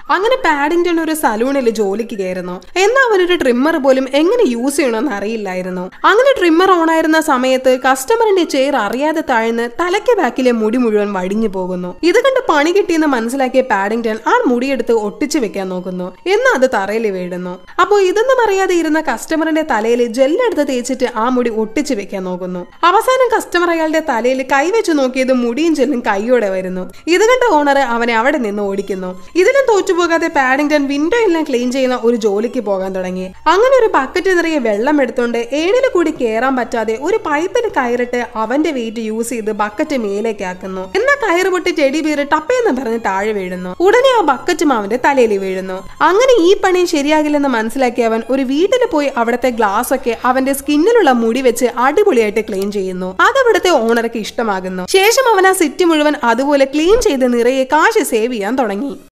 അങ്ങനെ പാഡിങ്ടൺ ഒരു സലൂണിൽ ജോലിക്ക് കയറുന്നു എന്നാൽ അവനൊരു ട്രിമ്മർ പോലും എങ്ങനെ യൂസ് ചെയ്യണമെന്ന് അറിയില്ലായിരുന്നു അങ്ങനെ ട്രിമ്മർ ഓൺ ആയിരുന്ന സമയത്ത് കസ്റ്റമറിന്റെ ചെയർ അറിയാതെ താഴ്ന്ന് തലയ്ക്ക് ബാക്കിലെ മുടി മുഴുവൻ വടിഞ്ഞു പോകുന്നു ഇത് കണ്ട് പണി കിട്ടിയെന്ന് മനസ്സിലാക്കിയ പാഡിങ്ടൺ ആ മുടിയെടുത്ത് ഒട്ടിച്ചു വെക്കാൻ നോക്കുന്നു എന്നാൽ അത് തറയിൽ വീഴുന്നു അപ്പോൾ ഇതൊന്നും അറിയാതെ ഇരുന്ന കസ്റ്റമറിന്റെ തലയിൽ ജെല്ലെടുത്ത് തേച്ചിട്ട് ആ മുടി ഒട്ടിച്ചു വെക്കാൻ നോക്കുന്നു അവസാനം കസ്റ്റമർ അയാളുടെ തലയിൽ കൈവച്ച് നോക്കിയത് മുടിയും ജെല്ലും കൈയോടെ വരുന്നു ഇത് കണ്ട ഓണർ അവനെ അവിടെ നിന്ന് ഓടിക്കുന്നു ഇതിലും തോറ്റുപോകാതെ പാഡിങ്ടൺ വിൻഡോ എല്ലാം ക്ലീൻ ചെയ്യുന്ന ഒരു ജോലിക്ക് പോകാൻ തുടങ്ങി അങ്ങനെ ഒരു ബക്കറ്റ് നിറയെ വെള്ളം എടുത്തുകൊണ്ട് ഏണിൽ കൂടി കയറാൻ പറ്റാതെ ഒരു പൈപ്പിൽ കയറിട്ട് അവന്റെ വെയിറ്റ് യൂസ് ചെയ്ത് ബക്കറ്റ് മേലേക്ക് ആക്കുന്നു എന്നാൽ കയറ് പൊട്ടി ടെഡി ബീർ ടപ്പയെന്ന് പറഞ്ഞ് താഴെ വീഴുന്നു ഉടനെ ആ ബക്കറ്റും അവന്റെ തലയിൽ വീഴുന്നു അങ്ങനെ ഈ പണി ശരിയാകില്ലെന്ന് മനസ്സിലാക്കിയ അവൻ ഒരു വീട്ടിൽ പോയി അവിടുത്തെ ഗ്ലാസ് ഒക്കെ അവന്റെ സ്കിന്നിലുള്ള മുടി വെച്ച് അടിപൊളിയായിട്ട് ക്ലീൻ ചെയ്യുന്നു അത് അവിടുത്തെ ഓണർക്ക് ഇഷ്ടമാകുന്നു ശേഷം അവൻ ആ സിറ്റി മുഴുവൻ അതുപോലെ ക്ലീൻ ചെയ്ത് നിറയെ കാശ് സേവ് ചെയ്യാൻ തുടങ്ങി